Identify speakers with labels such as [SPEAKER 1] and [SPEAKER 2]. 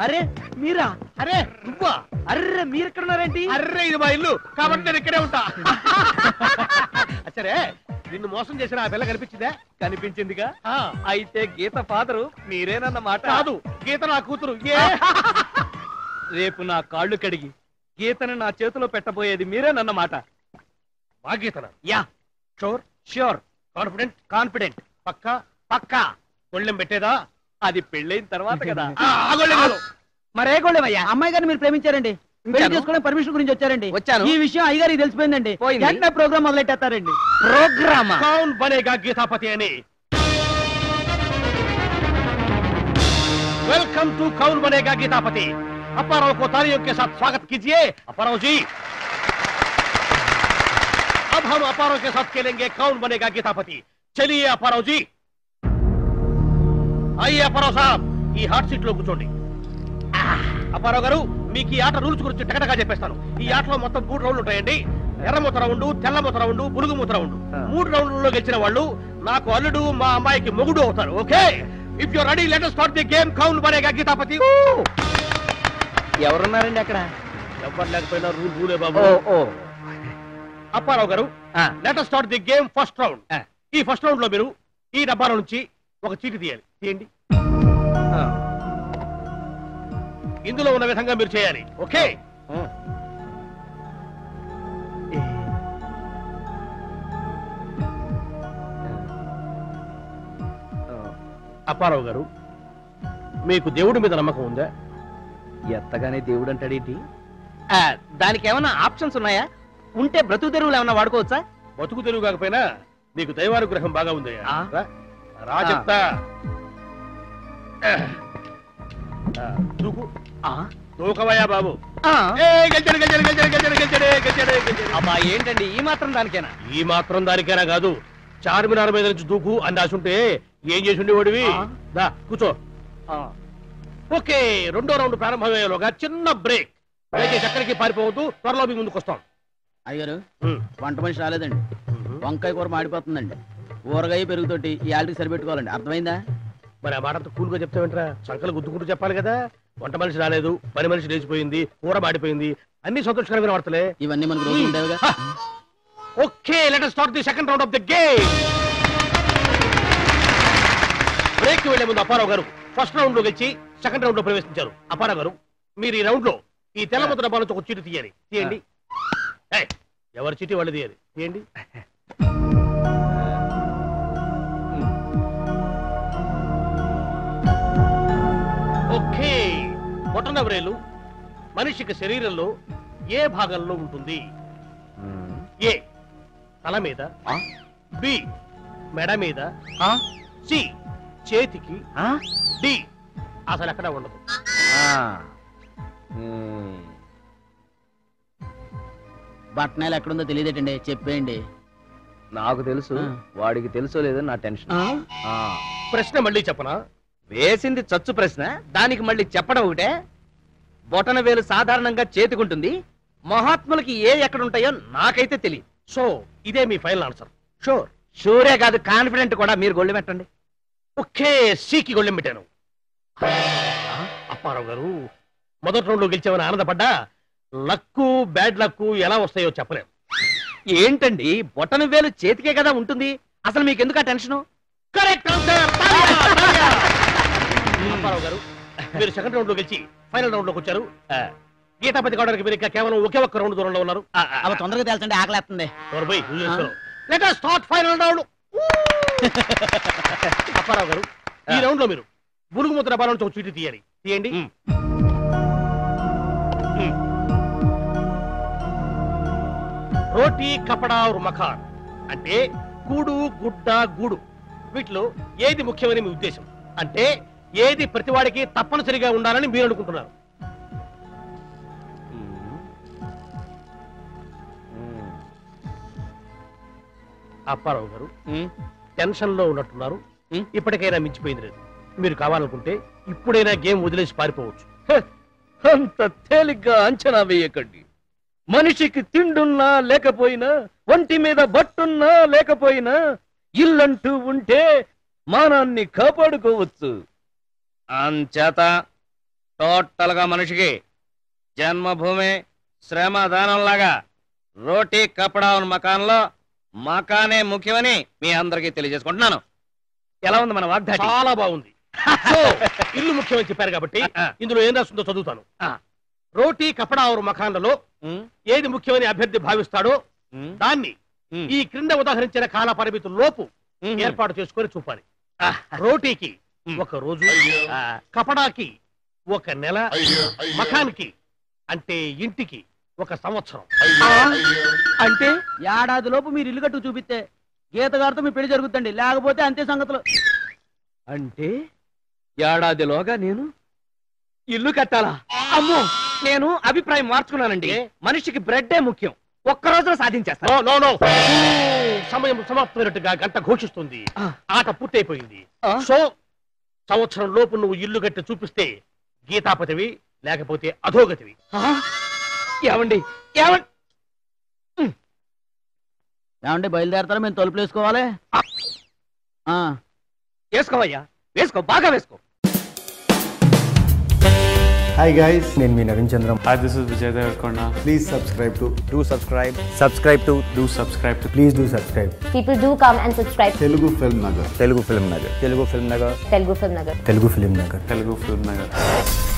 [SPEAKER 1] అరే మీరా
[SPEAKER 2] అరే నువ్వా
[SPEAKER 1] అర్రే మీరు ఎక్కడ ఉన్నారేంటి
[SPEAKER 2] అర్రే ఇది మా ఇల్లు కాబట్టి నేను ఇక్కడే ఉంటా సరే నిన్ను మోసం చేసిన ఆ పిల్ల కనిపించిందా
[SPEAKER 1] కనిపించిందిగా
[SPEAKER 2] ఆ,
[SPEAKER 1] అయితే గీత ఫాదరు మీరేనన్నమాట
[SPEAKER 2] కాదు గీత నా కూతురు ఏ
[SPEAKER 1] రేపు నా కాళ్ళు కడిగి గీతను నా చేతిలో పెట్టబోయేది మీరేనన్నమాట
[SPEAKER 2] మా గీతన
[SPEAKER 1] yeah
[SPEAKER 2] sure
[SPEAKER 1] sure
[SPEAKER 2] confident
[SPEAKER 1] confident
[SPEAKER 2] పక్కా
[SPEAKER 1] పక్కా
[SPEAKER 2] గొళ్ళెం పెట్టేదా
[SPEAKER 1] అది పెళ్ళైన తర్వాత కదా
[SPEAKER 2] ఆ, ఆ గొళ్ళెం కాదు.
[SPEAKER 1] మరే గోళమయ్యా
[SPEAKER 3] అమ్మాయి గారిని మీరు ప్రేమించారండి పెళ్లి
[SPEAKER 1] ఇంకాను?
[SPEAKER 3] చేసుకోవడం పర్మిషన్ గురించి వచ్చారండి
[SPEAKER 1] వచ్చాను.
[SPEAKER 3] ఈ విషయం అయ్యగారికి తెలిసిపోయిందండి
[SPEAKER 1] పోయింది.
[SPEAKER 3] వెంటనే ప్రోగ్రామ్ మొదలెట్టేస్తారండి
[SPEAKER 1] ప్రోగ్రామా
[SPEAKER 2] कौन बनेगा गीतापति అని वेलकम टू कौन बनेगा गीतापति अपाराव को तालियों के साथ स्वागत कीजिए अपाराव जी अब हम अपाराव के साथ खेलेंगे कौन बनेगा गीतापति चलिए अपाराव जी आइए अपाराव साहब ఈ హాట్ సీట్ లో కూర్చోండి అప్పారావు గారు మీకు ఈ ఆట రూల్స్ గురించి టకటగా చెప్పేస్తాను ఈ ఆటలో మొత్తం మూడు రౌండ్లు ఉంటాయండి ఎర్రమూత రౌండ్ తెల్లమూత రౌండ్ పురుగుమూత రౌండ్ మూడు రౌండ్లలో గెలిచిన వాళ్ళు నాకు అల్లుడు మా అమ్మాయికి మొగుడు అవుతారు okay if you ready let start the game కౌన్ బనేగా గీతాపతి
[SPEAKER 1] ఎవరున్నారండి అక్కడ
[SPEAKER 2] ఎవరు లేకపోయినా రూల్ రూలే బాబు
[SPEAKER 1] ఓ ఓ
[SPEAKER 2] అప్పారావు గారు
[SPEAKER 1] ఆ,
[SPEAKER 2] let start the game first round
[SPEAKER 1] ఆ.
[SPEAKER 2] ఈ ఫస్ట్ రౌండ్ లో మీరు ఈ డబ్బాల నుంచి ఒక చీటి తీయాలి తీయండి
[SPEAKER 1] ఆ,
[SPEAKER 2] ఇందులో ఉన్న విధంగా మీరు చేయాలి ఓకే
[SPEAKER 1] ఆ.
[SPEAKER 2] అప్పారావు గారు మీకు దేవుడి మీద నమ్మకం ఉందా
[SPEAKER 1] ఎత్తగానే దేవుడు అంటాడేంటి ఆ, దానికి ఏమైనా ఆప్షన్స్ ఉన్నాయా ఉంటే బ్రతుకు తెరువులు ఏమైనా వాడుకోవచ్చా
[SPEAKER 2] బతుకు తెలుగు కాకపోయినా నీకు దైవానుగ్రహం బాగా ఉంది
[SPEAKER 1] ఆ.
[SPEAKER 2] రా చెప్తా ఆ, దూకు
[SPEAKER 1] ఆ,
[SPEAKER 2] దూకవయ్యా బాబు
[SPEAKER 1] ఆ.
[SPEAKER 2] ఏ, గెలిచాడు, గెలిచాడు, గెలిచాడు, గెలిచాడు, గెలిచాడు, గెలిచాడు, గెలిచాడు.
[SPEAKER 1] అబ్బా ఏంటండి ఈ మాత్రం దానికేనా
[SPEAKER 2] ఈ మాత్రం దానికైనా కాదు చార్మినార్ మీద నుంచి దూకు అని రాసుంటే ఏం చేసి ఉండేవాడివి
[SPEAKER 1] ఆ.
[SPEAKER 2] దా కూర్చో
[SPEAKER 1] ఆ,
[SPEAKER 2] ఓకే రెండో రౌండ్ ప్రారంభమయ్యేలోగా చిన్న బ్రేక్ దయచేసి ఎక్కడికి పారిపోవద్దు త్వరలో మీ ముందుకు వస్తాం
[SPEAKER 3] అయ్యగారు
[SPEAKER 2] ఉమ్.
[SPEAKER 3] వంట మనిషి రాలేదండి
[SPEAKER 2] ఉమ్.
[SPEAKER 3] వంకాయ కూర మాడిపోతుందండి ఊరగాయ పెరుగుతోటి ఈ ఆల్రెడీ సరిపెట్టుకోవాలండి అర్థమైందా
[SPEAKER 2] మరి ఆ మాట అంత కూల్గా చెప్తావేంట్రా సంకలు గుద్దుకుంటూ చెప్పాలి కదా వంట మనిషి రాలేదు పని మనిషి లేచిపోయింది కూర మాడిపోయింది అన్ని సంతోషకరమైన వార్తలే
[SPEAKER 3] ఇవన్నీ మనకు రోజు ఉండేవిగా
[SPEAKER 2] okay let start the second round of the game break వెళ్లే ముందు అప్పారావు గారు ఫస్ట్ రౌండ్ లో గెలిచి సెకండ్ రౌండ్ లో ప్రవేశించారు అప్పారావు గారు మీరు ఈ రౌండ్ లో ఈ తెల్ల ముద్ర డబ్బాల నుంచి ఒక చీటి తీయాలి తీయండి ఏయ్, ఎవరి చీటి వాళ్ళు తీయాలి తీయండి ఓకే బొటనవ్రేలు మనిషికి శరీరంలో ఏ భాగంలో ఉంటుంది ఏ తల మీద
[SPEAKER 1] ఆ,
[SPEAKER 2] బి మెడ మీద
[SPEAKER 1] ఆ,
[SPEAKER 2] సి చేతికి
[SPEAKER 1] ఆ,
[SPEAKER 2] డి అసలు ఎక్కడ ఉండదు
[SPEAKER 1] ఆ. ఉమ్.
[SPEAKER 3] బట్టనాలు ఎక్కడుందో తెలియదేటండి చెప్పేయండి
[SPEAKER 1] నాకు తెలుసు
[SPEAKER 3] ఆ.
[SPEAKER 1] వాడికి తెలుసో లేదో నా టెన్షన్ ఆ.
[SPEAKER 2] ప్రశ్న మళ్ళీ చెప్పనా
[SPEAKER 1] వేసింది చచ్చు ప్రశ్న దానికి మళ్ళీ చెప్పడం ఒకటే బొటన వేలు సాధారణంగా చేతికుంటుంది మహాత్ములకి ఏ ఎక్కడ ఉంటాయో నాకైతే తెలియదు
[SPEAKER 2] సో ఇదే మీ ఫైనల్ ఆన్సర్ షూర్
[SPEAKER 1] షూరే కాదు కాన్ఫిడెంట్ కూడా మీరు గొళ్ళు పెట్టండి
[SPEAKER 2] ఓకే సికి గొళ్ళెం పెట్టాను అప్పారావు గారు మొదటి రౌండ్ లో గెలిచామని ఆనందపడ్డా లక్కు బ్యాడ్ లక్కు ఎలా వస్తాయో చెప్పలేం
[SPEAKER 1] ఏంటండి బొటన వేలు చేతికే కదా ఉంటుంది అసలు మీకు ఎందుకు ఆ టెన్షన్
[SPEAKER 2] కరెక్ట్ ఆన్సర్ అప్పారావు గారు మీరు సెకండ్ రౌండ్ లో గెలిచి ఫైనల్ రౌండ్ లోకి వచ్చారు ఆ, గీతాపతి కావడానికి మీరు ఇంకా కేవలం ఒకే ఒక్క రౌండ్ దూరంలో ఉన్నారు
[SPEAKER 3] అవి తొందరగా తేల్చండి ఆకలేస్తుంది
[SPEAKER 2] let us start final round Apparao గారు ఈ రౌండ్ లో మీరు బులుగు ముద్ర డబ్బాల నుంచి ఒక చీటి తీయాలి తీయండి
[SPEAKER 1] మ్.
[SPEAKER 2] మ్. రోటీ కపడా और మఖాన్ అంటే కూడు గుడ్డ గూడు వీటిలో ఏది ముఖ్యమని మీ ఉద్దేశం అంటే ఏది ప్రతివాడికి తప్పనిసరిగా ఉండాలని మీరు అనుకుంటున్నారు అప్పారావు గారు టెన్షన్ లో ఉన్నట్టున్నారు
[SPEAKER 1] మ్.
[SPEAKER 2] ఇప్పటికైనా మించిపోయింది లేదు మీరు కావాలనుకుంటే ఇప్పుడైనా గేమ్ వదిలేసి పారిపోవచ్చు
[SPEAKER 1] అంత తేలిగ్గా అంచనా వేయకండి మనిషికి తిండున్నా లేకపోయినా ఒంటి మీద బట్టున్నా లేకపోయినా ఇల్లంటూ ఉంటే మానాన్ని కాపాడుకోవచ్చు అంచేత టోటల్ గా మనిషికి జన్మభూమి శ్రమ దానంలాగా రోటీ కపడా ఉన్న మకాన్లో మకానే ముఖ్యమని మీ అందరికీ తెలియజేసుకుంటున్నాను ఎలా ఉంది మన వాగ్దాటి
[SPEAKER 2] చాలా బాగుంది సో ఇల్లు ముఖ్యమని చెప్పారు కాబట్టి
[SPEAKER 1] ఆ.
[SPEAKER 2] ఇందులో ఏం రాస్తుందో చదువుతాను
[SPEAKER 1] ఆ.
[SPEAKER 2] రోటీ కపడా ఔర్ మఖాన్లలో
[SPEAKER 1] ఉమ్,
[SPEAKER 2] ఏది ముఖ్యమని అభ్యర్థి భావిస్తాడో
[SPEAKER 1] ఉమ్,
[SPEAKER 2] దాన్ని
[SPEAKER 1] ఉమ్,
[SPEAKER 2] ఈ క్రింద ఉదాహరించిన కాల పరిమితి లోపు
[SPEAKER 1] ఉమ్.
[SPEAKER 2] ఏర్పాటు చేసుకొని చూపాలి
[SPEAKER 1] ఆ,
[SPEAKER 2] రోటీకి
[SPEAKER 1] ఉమ్.
[SPEAKER 2] ఒక రోజు
[SPEAKER 1] ఆ,
[SPEAKER 2] కపడాకి ఒక నెల మఖాన్కి అంటే ఇంటికి ఒక సంవత్సరం
[SPEAKER 1] అంటే
[SPEAKER 3] ఏడాది లోపు మీరు ఇల్లు కట్టుకు చూపిస్తే గీత గారితో మీ పెళ్లి జరుగుతుంది లేకపోతే అంతే సంగతులు
[SPEAKER 1] అంటే ఏడాదిలోగా నేను ఇల్లు కట్టాలా అమ్మో నేను అభిప్రాయం మార్చుకున్నానండి
[SPEAKER 2] ఏ?
[SPEAKER 1] మనిషికి బ్రెడ్డే ముఖ్యం ఒక్క రోజులో సాధించేస్తా
[SPEAKER 2] నో నో నో సమయం సమాప్తమైనట్టుగా గంట ఘోషిస్తుంది
[SPEAKER 1] ఆ.
[SPEAKER 2] ఆట పూర్తయిపోయింది
[SPEAKER 1] ఆ?
[SPEAKER 2] సో సంవత్సరం లోపు నువ్వు ఇల్లు కట్టి చూపిస్తే గీతాపతివి లేకపోతే అధోగతివి
[SPEAKER 1] ఏమండి ఏమండి
[SPEAKER 3] ఏమంటే బయలుదేరతారా మేము తలుపులు వేసుకోవాలి ఆ,
[SPEAKER 1] వేసుకోవయ్యా వేసుకో బాగా వేసుకో
[SPEAKER 4] హాయ్ గైస్ నేను మీ Naveen Chandram
[SPEAKER 5] Hi, this is Vijay Devarkonda.
[SPEAKER 4] Please subscribe to do subscribe subscribe to
[SPEAKER 5] Do subscribe to
[SPEAKER 4] please do subscribe
[SPEAKER 6] People do come and subscribe to
[SPEAKER 4] Telugu film Nagar Telugu film Nagar Telugu film Nagar
[SPEAKER 6] Telugu Film Nagar.
[SPEAKER 4] Telugu film Nagar
[SPEAKER 5] Telugu Film Nagar.